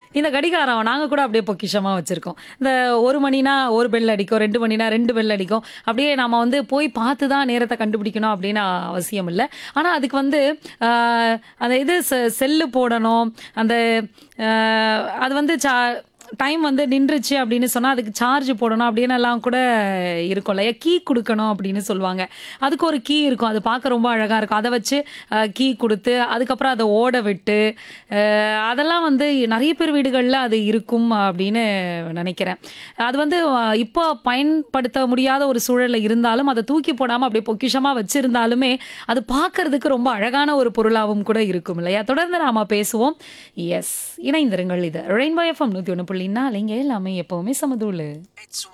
இந்த கடிகாரம் நாங்க கூட அப்படியே பொக்கிஷமா வச்சிருக்கோம். இந்த 1 மணினா 1 பெல் அடிக்கும், 2 மணினா 2 பெல் அடிக்கும். அப்படியே நாம வந்து போய் பார்த்து தான் நேரத்த கண்டுபிடிக்கணும் அப்படின்னு அவசியம் இல்ல. ஆனா அதுக்கு வந்து அ அந்த இது செ செல்லு போடணும். அந்த அ அது வந்து சா டைம் வந்து நின்றுச்சு அப்படின்னு சொன்னா, அதுக்கு சார்ஜ் போடணும் அப்படின்னுலாம் கூட இருக்கும் இல்லையா? கீ குடுக்கணும் அப்படின்னு சொல்லுவாங்க. அதுக்கு ஒரு கீ இருக்கும். அது பார்க்க ரொம்ப அழகா இருக்கும். அத வச்சு அ கீ குடுத்து, அதுக்கப்புறம் அத ஓட விட்டு, அ அதெல்லாம் வந்து நெறைய பேர் வீடுகள்ல அது இருக்கும் அப்படின்னு நெனைக்கிறேன். அது வந்து அ இப்போ பயன்படுத்த முடியாத ஒரு சூழல்ல இருந்தாலும், அத தூக்கி போடாம அப்படியே பொக்கிஷமா வச்சிருந்தாலுமே, அது பார்க்கறதுக்கு ரொம்ப அழகான ஒரு பொருளாவும் கூட இருக்கும் இல்லையா? தொடர்ந்து நாம பேசுவோம். எஸ் இணைந்திருங்கள் இது ரெயின்போ எஃப்எம் 101.4 இங்க எல்லாமே எப்பவுமே சமதூளு.